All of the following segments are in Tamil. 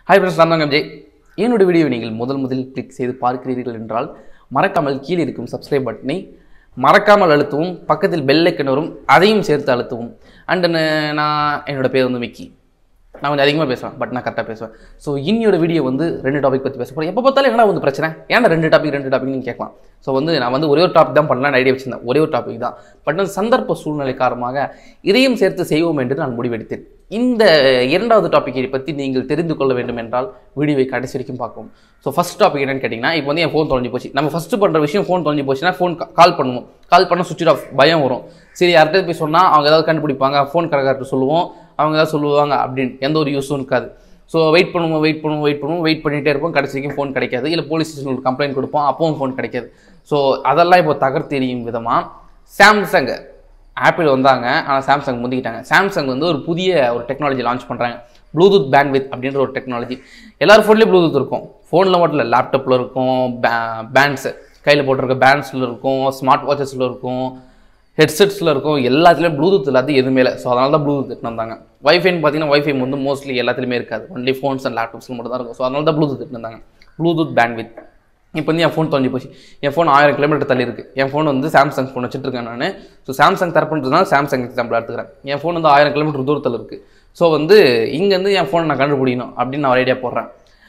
ஹாய் ஃப்ரெண்ட்ஸ் நான் தான் விஜய் என்னோட வீடியோ நீங்கள் முதல் முதலில் கிளிக் செய்து பார்க்கிறீர்கள் என்றால் மறக்காமல் கீழே இருக்கும் சப்ஸ்கிரைப் பட்டனை மறக்காமல் அழுத்தவும் பக்கத்தில் பெல் ஐக்கன் வரும் அதையும் சேர்த்து அழுத்தவும் அண்ட் நான் என்னோட பேர் வந்து மிக்கி நான் கொஞ்சம் அதிகமாக பேசுவேன் பட் நான் கரெக்டாக பேசுவேன் ஸோ இன்னியோட வீடியோ வந்து ரெண்டு டாபிக் பற்றி பேச போகிறேன் எப்போ பார்த்தாலும் என்ன வந்து பிரச்சனை ஏன்னா ரெண்டு டாபிக் ரெண்டு டாபிக் நீங்கள் கேட்கலாம் ஸோ வந்து நான் வந்து ஒரே ஒரு டாபிக் தான் பண்ணலாம்னு ஐடியா வச்சிருந்தேன் ஒரே ஒரு டாபிக் தான் பட் நான் சந்தர்ப்ப சூழ்நிலை காரணமாக இதையும் சேர்த்து செய்வோம் என்று நான் முடிவெடுத்தேன் இந்த இரண்டாவது டாப்பிக்கை பற்றி நீங்கள் தெரிந்து கொள்ள வேண்டும் என்றால் வீடியோவை கடைசி வரைக்கும் பார்க்கணும் ஸோ ஃபஸ்ட் டாபிக் என்னன்னு கேட்டிங்கன்னா இப்போ வந்து என் ஃபோன் தொலைஞ்சு போச்சு நம்ம ஃபஸ்ட்டு பண்ணுற விஷயம் ஃபோன் தொலைஞ்சு போச்சுன்னா ஃபோன் கால் பண்ணுவோம் கால் பண்ண சுவிட்ச் ஆஃப் பயம் வரும் சரி யார்கிட்ட போய் சொன்னால் அவங்க ஏதாவது கண்டுபிடிப்பாங்க ஃபோன் கடைக்கார்ட்ட சொல்லுவோம் அவங்க ஏதாவது சொல்லுவாங்க அப்படின்னு எந்த ஒரு யூஸும் இருக்காது ஸோ வெயிட் பண்ணுவோம் வெயிட் பண்ணுவோம் வெயிட் பண்ணுவோம் வெயிட் பண்ணிகிட்டே இருப்போம் கடைசி வரைக்கும் ஃபோன் கிடைக்காது இல்லை போலீஸ் ஸ்டேஷனுக்கு கம்ப்ளைண்ட் கொடுப்போம் அப்பவும் ஃபோன் கிடைக்காது ஸோ அதெல்லாம் இப்போ தகர்த்தெறியும் விதமாக சாம்சங் ஆப்பிள் வந்தாங்க ஆனால் சாம்சங் முந்திக்கிட்டாங்க சாம்சங் வந்து ஒரு புதிய ஒரு டெக்னாலஜி லான்ச் பண்ணுறாங்க ப்ளூடூத் பேண்ட்வித் அப்படின்ற ஒரு டெக்னாலஜி எல்லார் ஃபோன்லேயும் ப்ளூடூத் இருக்கும் ஃபோனில் மட்டும் இல்லை லேப்டாப்பில் இருக்கும் பேண்ட்ஸு கையில் போட்டிருக்க பேண்ட்ஸில் இருக்கும் ஸ்மார்ட் வாட்சஸில் இருக்கும் ஹெட்செட்ஸில் இருக்கும் எல்லாத்துலேயும் ப்ளூடூத் இல்லாத எதுவுமே இல்லை ஸோ அதனால தான் ப்ளூடூத் எடுத்துட்டு வந்தாங்க வைஃபைன்னு பார்த்தீங்கன்னா வைஃபை வந்து மோஸ்ட்லி எல்லாத்துலேயுமே இருக்காது ஒன்லி ஃபோன்ஸ் அண்ட் லேப்டாப்ஸில் மட்டும் தான் இருக்கும் ஸோ அதனால தான் ப்ளூடூத் எடுத்துட்டு வந்தாங்க ப்ளூடூத் பேண்ட்வித் இப்போ வந்து என் ஃபோன் தொலைஞ்சு போச்சு என் ஃபோன் ஆயிரம் கிலோமீட்டர் தள்ளி இருக்குது என் ஃபோன் வந்து சாம்சங் ஃபோன் வச்சுட்டு இருக்கேன் நான் ஸோ சாம்சங் தரப்புன்றதுனால சாம்சங் எக்ஸாம்பிள் எடுத்துக்கிறேன் என் ஃபோன் வந்து ஆயிரம் கிலோமீட்டர் தூரத்தில் இருக்குது ஸோ வந்து இங்கேருந்து என் ஃபோனை நான் கண்டுபிடிக்கணும் அப்படின்னு நான் ஒரு ஐடியா போடுறேன்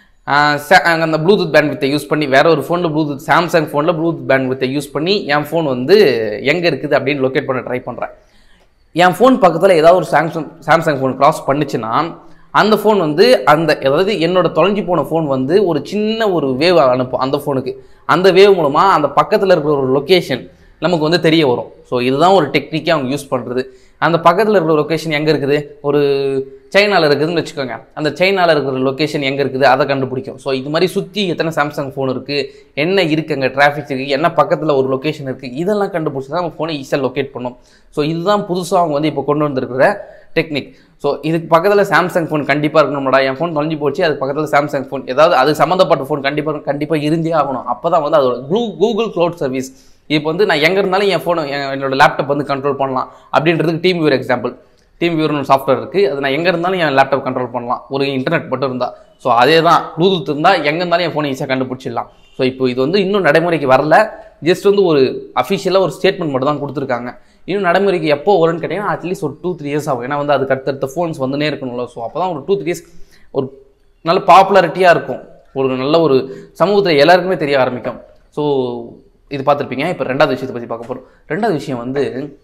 அந்த ப்ளூடூத் பேண்ட்வித்தை யூஸ் பண்ணி வேற ஒரு ஃபோனில் ப்ளூடூத் சாம்சங் ஃபோனில் ப்ளூடூத் பேண்ட்வித்தை யூஸ் பண்ணி என் ஃபோன் வந்து எங்கே இருக்குது அப்படின்னு லொக்கேட் பண்ண ட்ரை பண்ணுறேன் என் ஃபோன் பக்கத்தில் ஏதாவது ஒரு சாம்சங் சாம்சங் ஃபோன் கிராஸ் பண்ணுச்சுன்னா அந்த ஃபோன் வந்து அந்த அதாவது என்னோட தொலைஞ்சு போன ஃபோன் வந்து ஒரு சின்ன ஒரு வேவ் அனுப்பும் அந்த ஃபோனுக்கு அந்த வேவ் மூலமாக அந்த பக்கத்தில் இருக்கிற ஒரு லொக்கேஷன் நமக்கு வந்து தெரிய வரும் ஸோ இதுதான் ஒரு டெக்னிக்கே அவங்க யூஸ் பண்ணுறது அந்த பக்கத்தில் இருக்கிற லொக்கேஷன் எங்கே இருக்குது ஒரு சைனாவில் இருக்குதுன்னு வச்சுக்கோங்க அந்த சைனாவில் இருக்கிற லொக்கேஷன் எங்கே இருக்குது அதை கண்டுபிடிக்கும் ஸோ இது மாதிரி சுற்றி எத்தனை சாம்சங் ஃபோன் இருக்குது என்ன இருக்குது அங்கே டிராஃபிக் இருக்குது என்ன பக்கத்தில் ஒரு லொக்கேஷன் இருக்குது இதெல்லாம் கண்டுபிடிச்சி தான் அவங்க ஃபோனை ஈஸியாக லொக்கேட் பண்ணும் ஸோ இதுதான் புதுசாக அவங்க வந்து இப்போ கொண்டு வந்திருக்கிற டெக்னிக் ஸோ இதுக்கு பக்கத்தில் சாம்சங் ஃபோன் கண்டிப்பாக இருக்கணும்டா என் ஃபோன் தொலைஞ்சு போச்சு அதுக்கு பக்கத்தில் சாம்சங் ஃபோன் ஏதாவது அது சம்மந்தப்பட்ட ஃபோன் கண்டிப்பாக கண்டிப்பாக இருந்தே ஆகணும் அப்போ தான் வந்து அதோட க்ளூ கூகுள் க்ளவுட் சர்வீஸ் இப்போ வந்து நான் எங்கே இருந்தாலும் என் ஃபோனை என்னோட லேப்டாப் வந்து கண்ட்ரோல் பண்ணலாம் அப்படின்றதுக்கு டீம் வியூர் எக்ஸாம்பிள் டீம் வியூர்னு சாஃப்ட்வேர் இருக்குது அது நான் எங்கே இருந்தாலும் என் லேப்டாப் கண்ட்ரோல் பண்ணலாம் ஒரு இன்டர்நெட் மட்டும் இருந்தால் ஸோ அதே தான் ப்ளூடூத் இருந்தால் எங்கே இருந்தாலும் என் ஃபோனை ஈஸியாக கண்டுபிடிச்சிடலாம் ஸோ இப்போ இது வந்து இன்னும் நடைமுறைக்கு வரல ஜஸ்ட் வந்து ஒரு அஃபிஷியலாக ஒரு ஸ்டேட்மெண்ட் மட்டும் தான் கொடுத்துருக்காங்க இன்னும் நடைமுறைக்கு எப்போ வரும்னு கேட்டிங்கன்னா அட்லீஸ்ட் ஒரு டூ த்ரீ இயர்ஸ் ஆகும் ஏன்னா வந்து அதுக்கு அடுத்தடுத்த ஃபோன்ஸ் வந்துனே இருக்கணும்ல ஸோ அப்போ தான் ஒரு டூ த்ரீ இயர்ஸ் ஒரு நல்ல பாப்புலாரிட்டியாக இருக்கும் ஒரு நல்ல ஒரு சமூகத்தில் எல்லாருக்குமே தெரிய ஆரம்பிக்கும் ஸோ இது பார்த்துருப்பீங்க இப்போ ரெண்டாவது விஷயத்தை பற்றி பார்க்க போகிறோம் ரெண்டாவது விஷயம் வந்து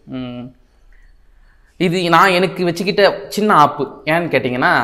இது நான் எனக்கு வச்சுக்கிட்ட சின்ன ஆப்பு ஏன்னு கேட்டிங்கன்னா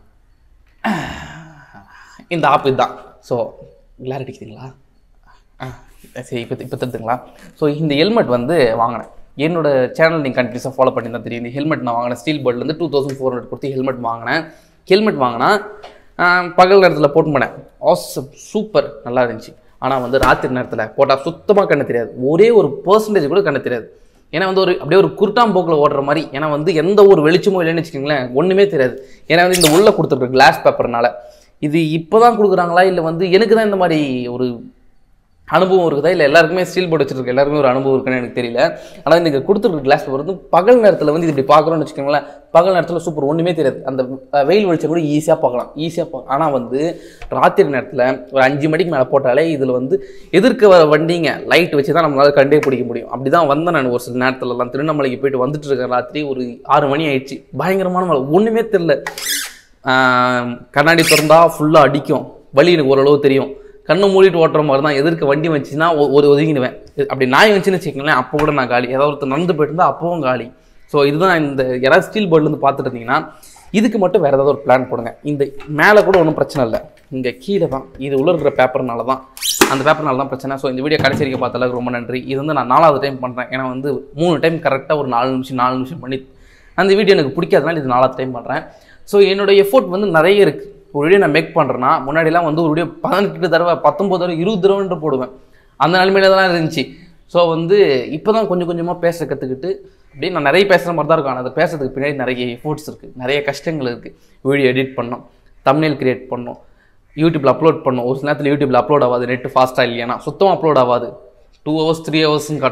இந்த ஆப்பு இதுதான் ஸோ கிளாரிட்டி அடிக்குதுங்களா சரி இப்போ இப்போ தருதுங்களா ஸோ இந்த ஹெல்மெட் வந்து வாங்கினேன் என்னோட சேனல் நீங்கள் கண்டினியூஸாக ஃபாலோ பண்ணி தான் தெரியும் இந்த ஹெல்மெட் நான் வாங்கினேன் ஸ்டீல் பேர்ட்லேருந்து டூ தௌசண்ட் ஃபோர் ஹண்ட்ரட் கொடுத்து ஹெல்மெட் வாங்கினேன் ஹெல்மெட் வாங்கினா பகல் நேரத்தில் போட்டு போனேன் ஆசம் சூப்பர் நல்லா இருந்துச்சு ஆனால் வந்து ராத்திரி நேரத்தில் போட்டால் சுத்தமாக கண்ணு தெரியாது ஒரே ஒரு பர்சன்டேஜ் கூட கண்ணு தெரியாது ஏன்னா வந்து ஒரு அப்படியே ஒரு குருட்டாம்போக்கில் ஓடுற மாதிரி ஏன்னா வந்து எந்த ஒரு வெளிச்சமும் இல்லைன்னு வச்சுக்கோங்களேன் ஒன்றுமே தெரியாது ஏன்னா வந்து இந்த உள்ளே கொடுத்துருக்கு கிளாஸ் பேப்பர்னால இது இப்போ தான் கொடுக்குறாங்களா இல்லை வந்து எனக்கு தான் இந்த மாதிரி ஒரு அனுபவம் இருக்குதா இல்லை எல்லாருக்குமே ஸ்டீல் போர்டு வச்சிருக்கு எல்லாருக்குமே ஒரு அனுபவம் இருக்குன்னு எனக்கு தெரியல ஆனால் நீங்கள் கொடுத்துருக்க கிளாஸ் பேப்பர் வந்து பகல் நேரத்தில் வந்து இது இப்படி பார்க்குறோன்னு வச்சுக்கோங்களேன் பகல் நேரத்தில் சூப்பர் ஒன்றுமே தெரியாது அந்த வெயில் வெளிச்சம் கூட ஈஸியாக பார்க்கலாம் ஈஸியாக பார்க்கலாம் ஆனால் வந்து ராத்திரி நேரத்தில் ஒரு அஞ்சு மணிக்கு மேலே போட்டாலே இதில் வந்து எதிர்க்க வர வண்டிங்க லைட் வச்சு தான் நம்மளால் கண்டே பிடிக்க முடியும் அப்படி தான் வந்தேன் நான் ஒரு சில நேரத்துலலாம் திருவண்ணாமலைக்கு போயிட்டு வந்துட்டு இருக்கேன் ராத்திரி ஒரு ஆறு மணி ஆயிடுச்சு பயங்கரமான மழை ஒன்றுமே தெரில கண்ணாடி திறந்தா ஃபுல்லாக அடிக்கும் வலி எனக்கு ஓரளவு தெரியும் கண்ணை மூடிட்டு ஓட்டுற மாதிரி தான் எதிர்க்க வண்டி வந்துச்சுன்னா ஒரு ஒதுங்கிடுவேன் அப்படி நாய் வந்துச்சுன்னு வச்சுக்கோங்களேன் அப்போ கூட நான் காலி ஏதாவது ஒருத்தர் நடந்து போயிட்டு இருந்தால் அப்பவும் காலி ஸோ இதுதான் இந்த யாராவது ஸ்டீல் போர்ட்லேருந்து பார்த்துட்டு இருந்தீங்கன்னா இதுக்கு மட்டும் வேறு ஏதாவது ஒரு பிளான் போடுங்க இந்த மேலே கூட ஒன்றும் பிரச்சனை இல்லை இங்கே கீழே தான் இது உள்ள இருக்கிற பேப்பர்னால தான் அந்த பேப்பர்னால தான் பிரச்சனை ஸோ இந்த வீடியோ கடைசி வரைக்கும் பார்த்தளவுக்கு ரொம்ப நன்றி இது வந்து நான் நாலாவது டைம் பண்ணுறேன் ஏன்னா வந்து மூணு டைம் கரெக்டாக ஒரு நாலு நிமிஷம் நாலு நிமிஷம் பண்ணி அந்த வீடியோ எனக்கு பிடிக்காதனால இது நாலாவது டைம் பண்ணுறேன் ஸோ என்னோட எஃபோர்ட் வந்து நிறைய இருக்குது ஒரு வீடியோ நான் மேக் பண்ணுறேன்னா முன்னாடிலாம் வந்து ஒரு வீடியோ பதினெட்டு தடவை பத்தொம்பது தடவை இருபது தடவைன்ற போடுவேன் அந்த நிலைமையில தான் இருந்துச்சு ஸோ வந்து இப்போ தான் கொஞ்சம் கொஞ்சமாக பேச கற்றுக்கிட்டு அப்படியே நான் நிறைய பேசுகிற மாதிரி தான் இருக்கும் ஆனால் அதை பேசுறதுக்கு பின்னாடி நிறைய எஃபோர்ட்ஸ் இருக்குது நிறைய கஷ்டங்கள் இருக்குது வீடியோ எடிட் பண்ணோம் தம்னேல் கிரியேட் பண்ணோம் யூடியூப்பில் அப்லோட் பண்ணோம் ஒரு சில நேரத்தில் யூடியூப்பில் அப்லோட் ஆகாது நெட்டு ஃபாஸ்ட்டாக இல்லையானா சுத்தமாக அப்லோட் ஆகாது டூ ஹவர்ஸ் த்ரீ ஹவர்ஸ்னு காட்டும்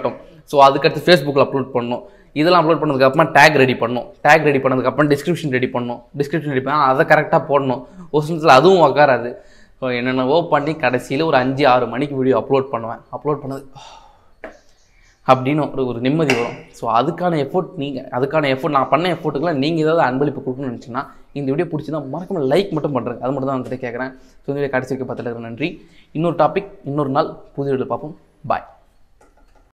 ஸோ அதுக்கடுத்து ஃபேஸ்புக்கில் அப்லோட் பண்ணணும் இதெல்லாம் அப்லோட் பண்ணதுக்கப்புறமா டேக் ரெடி பண்ணணும் டேக் ரெடி பண்ணதுக்கப்புறம் டிஸ்கிரிப்ஷன் ரெடி பண்ணணும் டிஸ்கிரிப்ஷன் ரெடி பண்ணால் அதை கரெக்டாக போடணும் ஒரு சிலத்தில் அதுவும் உக்காராது ஸோ என்னென்னவோ பண்ணி கடைசியில் ஒரு அஞ்சு ஆறு மணிக்கு வீடியோ அப்லோட் பண்ணுவேன் அப்லோட் பண்ணது அப்படின்னு ஒரு ஒரு நிம்மதி வரும் ஸோ அதுக்கான எஃபோர்ட் நீங்கள் அதுக்கான எஃபோர்ட் நான் பண்ண எஃபோர்ட்டுக்கெல்லாம் நீங்கள் ஏதாவது அன்பளிப்பு கொடுக்கணும்னு நினச்சிங்கன்னா இந்த வீடியோ பிடிச்சிருந்தா மறக்காம லைக் மட்டும் பண்ணுறேன் அது மட்டும் தான் வந்துட்டு கேட்குறேன் ஸோ இந்த வீடியோ கடைசிக்கு பார்த்துட்டு நன்றி இன்னொரு டாபிக் இன்னொரு நாள் புது வீடியோ பார்ப்போம் பாய்